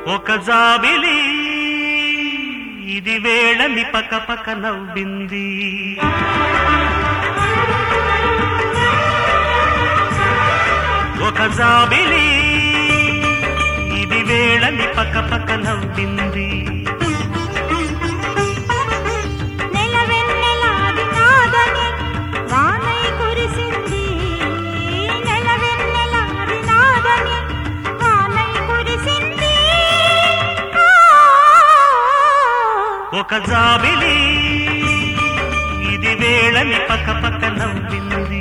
ఒక జాబిలి ఇది వేళని పక్క పక్క నవ్వింది ఒక జాబిలి ఇది వేళని పక్క పక్క నవ్వింది నెలవెన్నెలాది నాదని వానై కురిసింది నెలవెన్నెలాది నాదని వానై కురిసింది ఒక జాబిలి ఇది వేళని పక్క పక్క నవ్వింది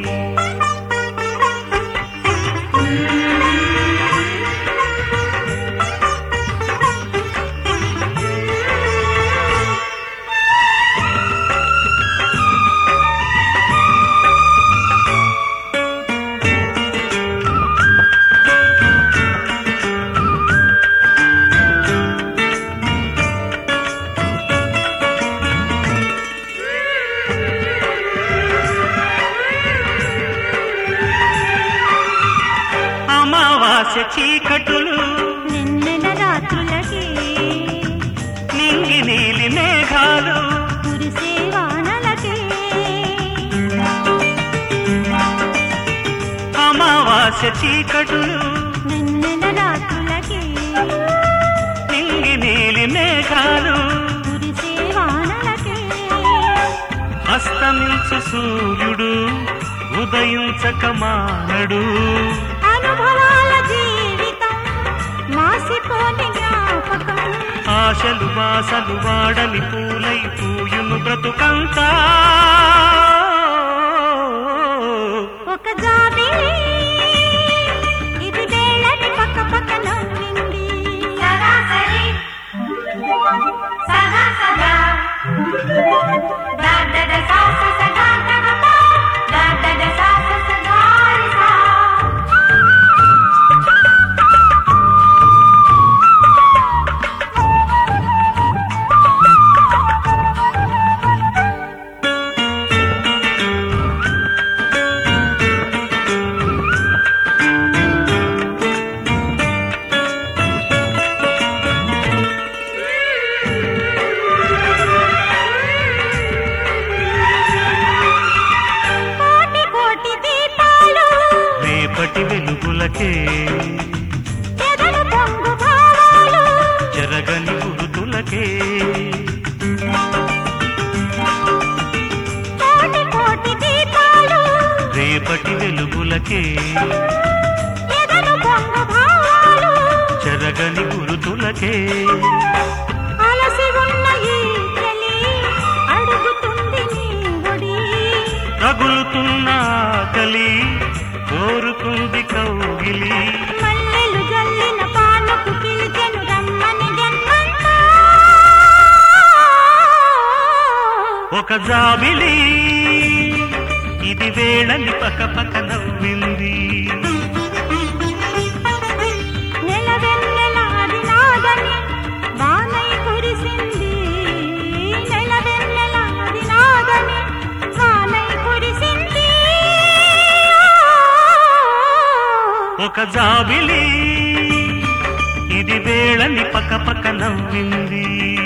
అమావాస్య చీకటులు నిన్నెల రాత్రులకి నింగి నీలి మేఘాలు కురిసే వానలకి అమావాస్య చీకటులు నిన్నెల రాత్రులకి నింగి నీలి మేఘాలు కురిసే వానలకి అస్తమించు సూర్యుడు ఉదయించక మానడు అనుభవాల జీవితం మాసిపోని జ్ఞాపకం ఆశలు వాసలు వాడని పూలై పూయును బ్రతుకంతా ఒక జాబిలి ఇది వేళని పక్క పక్క నవ్వింది సరాసరి సదా సదా దాదద సాస సదా తగత దాదద సాస సదా రిసా కోటి కోటి దీపాలు రేపటి వెలుగులకే ఎదలు పొంగు భావాలు జరగని గురుతులకే కోటి కోటి దీపాలు రేపటి వెలుగులకే ఎదలు పొంగు భావాలు జరగని గురుతులకే అలసి ఉన్న ఈ చలి అడుగుతుంది నీ ఒడి రగులుతున్న ఆకలి కోరుకుంది కౌగిలి మల్లెలు జల్లిన పాలకు పిలిచెను రమ్మని జన్మంతా ఒక జాబిలి ఇది వేళని పక్క పక్క నవ్వింది నెలవెన్నెలాది నాదని వానై కురిసింది నెలవెన్నెలాది నాదని వానై కురిసింది ఒక జాబిలి ఇది వేళని పక్క పక్క నవ్వింది